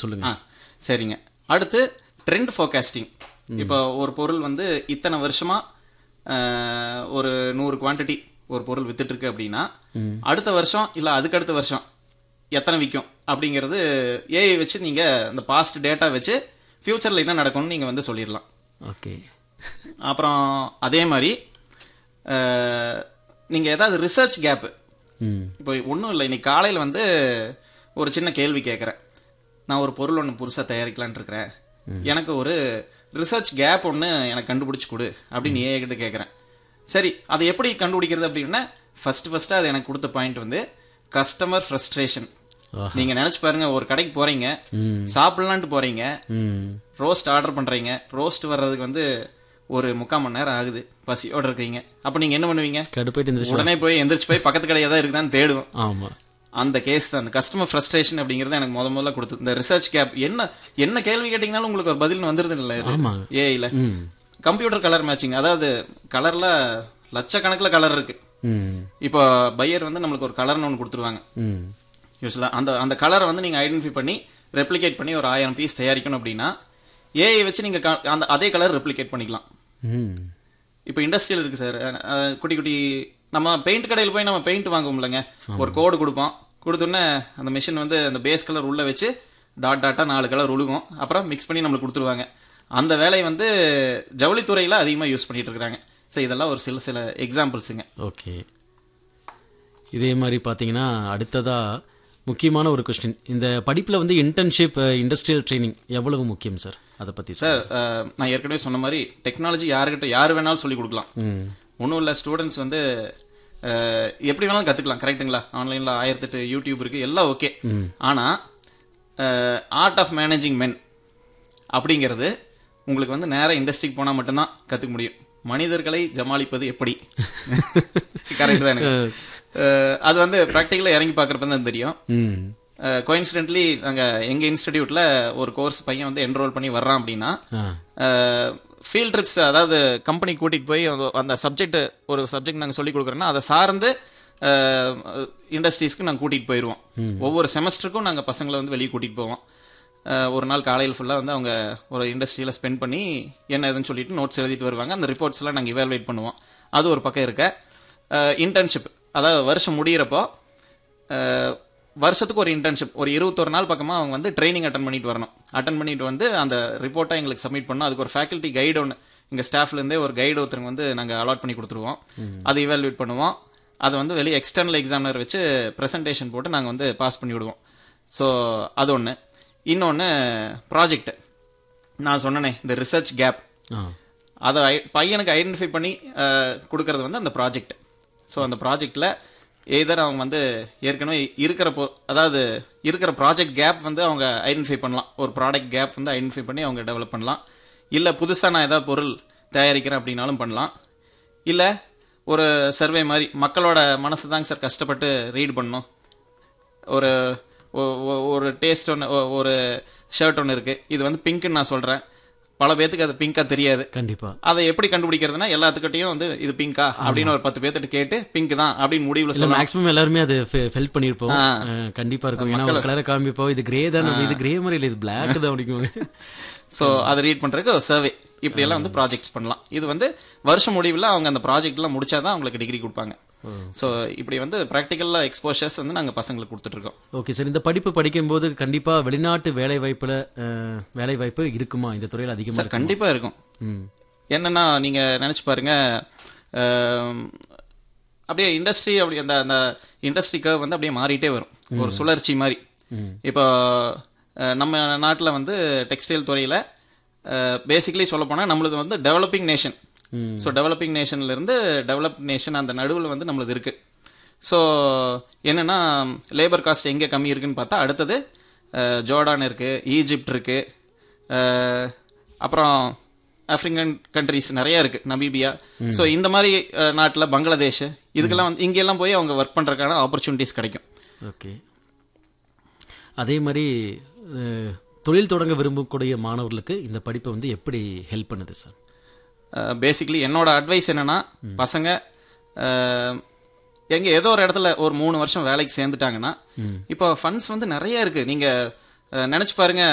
சொல்லுங்க ஆ சரிங்க அடுத்து ட்ரெண்ட் ஃபோகாஸ்டிங் இப்போ ஒரு பொருள் வந்து இத்தனை வருஷமா அஹ், ஒரு நூறு குவாண்டிட்டி ஒரு பொருள் வித்துட்டு இருக்கு அப்படின்னா அடுத்த வருஷம் இல்ல அதுக்கு அடுத்த வருஷம் எத்தனை விற்கும் அப்படிங்கிறது ஏஐ வச்சு நீங்க அந்த பாஸ்ட் டேட்டா வச்சு ஃபியூச்சர்ல என்ன நடக்கும்னு நீங்க வந்து சொல்லிடலாம் ஓகே அப்புறம் அதே மாதிரி அஹ், நீங்க ஏதாவது ரிசர்ச் கேப் ம் இப்போ ஒன்றும் இல்லை இன்னைக்கு காலையில் வந்து ஒரு சின்ன கேள்வி கேட்குறேன் நான் ஒரு பொருள் ஒன்று புதுசாக தயாரிக்கலான்னு இருக்கிறேன் எனக்கு ஒரு ரிசர்ச் கேப் ஒன்று எனக்கு கண்டுபிடிச்சு கொடு அப்படின்னு ஏ கிட்ட கேட்குறேன் சரி அதை எப்படி கண்டுபிடிக்கிறது அப்படின்னா ஃபர்ஸ்ட் ஃபர்ஸ்ட் அது எனக்கு கொடுத்த பாயிண்ட் வந்து கஸ்டமர் ஃப்ரஸ்ட்ரேஷன் ஆஹா. நீங்க நினைச்சு பாருங்க ஒரு கடைக்கு போறீங்க ம் சாப்பிடலான்ட்டு போறீங்க ம் ரோஸ்ட் ஆர்டர் பண்றீங்க ரோஸ்ட் வர்றதுக்கு வந்து ஒரு முக்கால் மணி நேரம் ஆகுது பசியோட இருக்கீங்க அப்ப நீங்க என்ன பண்ணுவீங்க கடுப்பாயிட்டு இருந்துச்சு உடனே போய் எந்திரிச்சு போய் பக்கத்து கடையா தான் இருக்குதான்னு தேடுவோம் ஆமா அந்த கேஸ் தான் அந்த கஸ்டமர் ஃப்ரஸ்ட்ரேஷன் அப்படிங்கிறது எனக்கு முத முதல்ல கொடுத்து இந்த ரிசர்ச் கேப் என்ன என்ன கேள்வி கேட்டீங்கனாலும் உங்களுக்கு ஒரு பதில் வந்துருது இல்ல ஆமாங்க. ஏஐல ம் கம்ப்யூட்டர் கலர் மேட்சிங் அதாவது கலர்ல லட்சக்கணக்குல கலர் இருக்கு ம் இப்போ பையர் வந்து நம்மளுக்கு ஒரு கலர்னு ஒன்று கொடுத்துருவாங்க ம் யூஸ்வலா அந்த அந்த கலரை வந்து நீங்க ஐடென்டிஃபை பண்ணி ரெப்ளிகேட் பண்ணி ஒரு ஆயிரம் பீஸ் தயாரிக்கணும் அப்படின்னா ஏஐ வச்சு நீங்க க- அந்த அதே கலர் ரெப்ளிகேட் பண்ணிக்கலாம் ம் இப்போ இண்டஸ்ட்ரியல் இருக்கு சார் அஹ், குட்டி குட்டி நம்ம பெயிண்ட் கடையில் போய் நம்ம பெயிண்ட் வாங்குவோம்லங்க ஒரு கோடு கொடுப்போம் கொடுத்தோன்னே அந்த மிஷின் வந்து அந்த பேஸ் கலர் உள்ள வச்சு டாட் டாட்டா நாலு கலர் உழுகும் அப்புறம் மிக்ஸ் பண்ணி நம்மளுக்கு கொடுத்துருவாங்க அந்த வேலையை வந்து ஜவுளித்துறையில் அதிகமாக யூஸ் பண்ணிட்டு இருக்காங்க ஸோ இதெல்லாம் ஒரு சில சில எக்ஸாம்பிள்ஸுங்க ஓகே இதே மாதிரி பார்த்தீங்கன்னா அடுத்ததா முக்கியமான ஒரு கொஸ்டின் இந்த படிப்பில் வந்து இன்டர்ன்ஷிப் இண்டஸ்ட்ரியல் ட்ரைனிங் எவ்வளவு முக்கியம் சார் அதை பற்றி சார் சார் அஹ், நான் ஏற்கனவே சொன்ன மாதிரி டெக்னாலஜி யாருக்கிட்ட யார் வேணாலும் சொல்லி கொடுக்கலாம் ம் ஒன்றும் இல்லை ஸ்டூடெண்ட்ஸ் வந்து அஹ், எப்படி வேணாலும் கற்றுக்கலாம் கரெக்ட்டுங்களா ஆன்லைனில் ஆயிரத்தெட்டு யூடியூப் இருக்குது எல்லாம் ஓகே ஆனால் ஆர்ட் ஆஃப் மேனேஜிங் மென் அப்படிங்கிறது உங்களுக்கு வந்து நேராக இண்டஸ்ட்ரிக்கு போனால் மட்டும்தான் கற்றுக்க முடியும் மனிதர்களை ஜமாளிப்பது எப்படி கரெக்ட் தான் எனக்கு அஹ், அது வந்து ப்ராக்டிக்கலாக இறங்கி பார்க்குறப்ப தான் தெரியும் ம் கோயின்சிடென்ட்லி நாங்கள் எங்கள் இன்ஸ்டிடியூட்டில் ஒரு கோர்ஸ் பையன் வந்து என்ரோல் பண்ணி வர்றான் அப்படின்னா ஆ ஃபீல்ட் ட்ரிப்ஸ் அதாவது கம்பெனி கூட்டிகிட்டு போய் அந்த- அந்த சப்ஜெக்ட் ஒரு சப்ஜெக்ட் நாங்கள் சொல்லி கொடுக்குறோன்னா அதை சார்ந்து இண்டஸ்ட்ரீஸ்க்கு நாங்கள் கூட்டிகிட்டு போயிடுவோம் ஒவ்வொரு செமஸ்டருக்கும் நாங்கள் பசங்களை வந்து வெளியே கூட்டிகிட்டு போவோம் அஹ், ஒரு நாள் காலையில் ஃபுல்லாக வந்து அவங்க ஒரு இண்டஸ்ட்ரியில் ஸ்பெண்ட் பண்ணி என்ன ஏதுன்னு சொல்லிட்டு நோட்ஸ் எழுதிட்டு வருவாங்க அந்த ரிப்போர்ட்ஸ்லாம் நாங்கள் இவாலுவேட் பண்ணுவோம் அது ஒரு பக்கம் இருக்க இன்டர்ன்ஷிப் அதாவது வருஷம் முடியிறப்போ அஹ், வருஷத்துக்கு ஒரு இன்டர்ன்ஷிப் ஒரு இருபத்தொரு நாள் பக்கமாக அவங்க வந்து ட்ரைனிங் அட்டன் பண்ணிட்டு வரணும் அட்டன் பண்ணிட்டு வந்து அந்த ரிப்போர்ட்டை எங்களுக்கு சப்மிட் பண்ணணும் அதுக்கு ஒரு ஃபேக்கல்ட்டி கைடு ஒன்று எங்கள் ஸ்டாஃப்லேருந்தே ஒரு கைடு ஒருத்தருங்க வந்து நாங்கள் அலாட் பண்ணி கொடுத்துருவோம் அதை இவாலுவேட் பண்ணுவோம் அதை வந்து வெளியே எக்ஸ்டர்னல் எக்ஸாமினர் வச்சு ப்ரெசன்டேஷன் போட்டு நாங்கள் வந்து பாஸ் பண்ணி விடுவோம் ஸோ அது ஒன்று இன்னொன்று ப்ராஜெக்ட் நான் சொன்னனே இந்த ரிசர்ச் கேப் ஆ அதை ஐ- பையனுக்கு ஐடென்டிஃபை பண்ணி அஹ், கொடுக்கறது வந்து அந்த ப்ராஜெக்ட் ஸோ அந்த ப்ராஜெக்டில் எதர் அவங்க வந்து ஏற்கனவே இருக்கிற பொ அதாவது இருக்கிற ப்ராஜெக்ட் கேப் வந்து அவங்க ஐடென்டிஃபை பண்ணலாம் ஒரு ப்ராடக்ட் கேப் வந்து ஐடென்டிஃபை பண்ணி அவங்க டெவலப் பண்ணலாம் இல்லை புதுசாக நான் ஏதாவது பொருள் தயாரிக்கிறேன் அப்படின்னாலும் பண்ணலாம் இல்லை ஒரு சர்வே மாதிரி மக்களோட மனசு தாங்க சார் கஷ்டப்பட்டு ரீட் பண்ணணும் ஒரு ஒ- ஒ- ஒரு டேஸ்ட் ஒன்று ஒரு ஷர்ட் ஒன்று இருக்குது இது வந்து பிங்க்குன்னு நான் சொல்கிறேன் பல பேத்துக்கு அது பிங்காக தெரியாது கண்டிப்பா அதை எப்படி கண்டுபிடிக்கிறதுனா எல்லாத்துக்கிட்டையும் வந்து இது பிங்கா அப்படின்னு ஒரு பத்து பேர்த்திட்ட கேட்டு பிங்க் தான் அப்படின்னு முடிவில் இல்ல சொல்லலாம் மேக்ஸிமம் எல்லாருமே அது ஃபெல் பண்ணிருப்போம் அஹ், கண்டிப்பா இருக்கும் ஏன்னா ஒரு கலரை காமிப்போம் இது கிரே தான் இது கிரே மாதிரி இல்ல இது பிளாக் தான் அப்படிங்க ஸோ அதை ரீட் பண்ணுறதுக்கு ஒரு சர்வே இப்படியெல்லாம் வந்து ப்ராஜெக்ட்ஸ் பண்ணலாம் இது வந்து வருஷம் முடிவில் அவங்க அந்த ப்ராஜெக்ட்லாம் முடிச்சாதான் அவங்களுக்கு டிகிரி கொடுப்பாங்க ஸோ இப்படி வந்து ப்ராக்டிக்கலாக எக்ஸ்போஷர்ஸ் வந்து நாங்கள் பசங்களுக்கு கொடுத்துட்ருக்கோம் ஓகே சார் இந்த படிப்பு படிக்கும்போது கண்டிப்பா வெளிநாட்டு வேலை வாய்ப்புல அஹ், வேலை வாய்ப்பு இருக்குமா இந்த துறையில அதிகமா சார் கண்டிப்பாக இருக்கும் ம் என்னன்னா நீங்க நினைச்சு பாருங்க ஆம், அப்படியே இண்டஸ்ட்ரி அப்படி அந்த அந்த இண்டஸ்ட்ரி கர்வ் வந்து அப்படியே மாறிட்டே வரும் ஒரு சுழற்சி மாதிரி இப்போ அஹ், நம்ம நாட்டில் வந்து டெக்ஸ்டைல் துறையில் பேசிக்கலி சொல்ல போனால் நம்மளது வந்து டெவலப்பிங் நேஷன் ஸோ டெவலப்பிங் நேஷன்ல இருந்து டெவலப் நேஷன் அந்த நடுவில் வந்து நம்மளது இருக்கு ஸோ என்னன்னா லேபர் காஸ்ட் எங்கே கம்மி இருக்குன்னு பார்த்தா அடுத்தது அஹ், ஜோர்டான் இருக்கு ஈஜிப்ட் இருக்கு அஹ், அப்புறம் ஆப்பிரிக்கன் கண்ட்ரிஸ் நிறைய இருக்கு நமீபியா ஸோ இந்த மாதிரி நாட்டில் பங்களாதேஷ் இதுக்கெல்லாம் வந்து இங்கெல்லாம் போய் அவங்க ஒர்க் பண்ணுறதுக்கான ஆப்பர்ச்சுனிட்டிஸ் கிடைக்கும் ஓகே அதே மாதிரி அஹ், தொழில் தொடங்க விரும்பக்கூடிய மாணவர்களுக்கு இந்த படிப்பை வந்து எப்படி ஹெல்ப் பண்ணுது சார் பேசிக்கலி என்னோட அட்வைஸ் என்னன்னா பசங்க அஹ், எங்க ஏதோ ஒரு இடத்துல ஒரு மூணு வருஷம் வேலைக்கு சேர்ந்துட்டாங்கன்னா இப்போ ஃபண்ட்ஸ் வந்து நிறைய இருக்கு நீங்க அஹ், நினைச்சு பாருங்க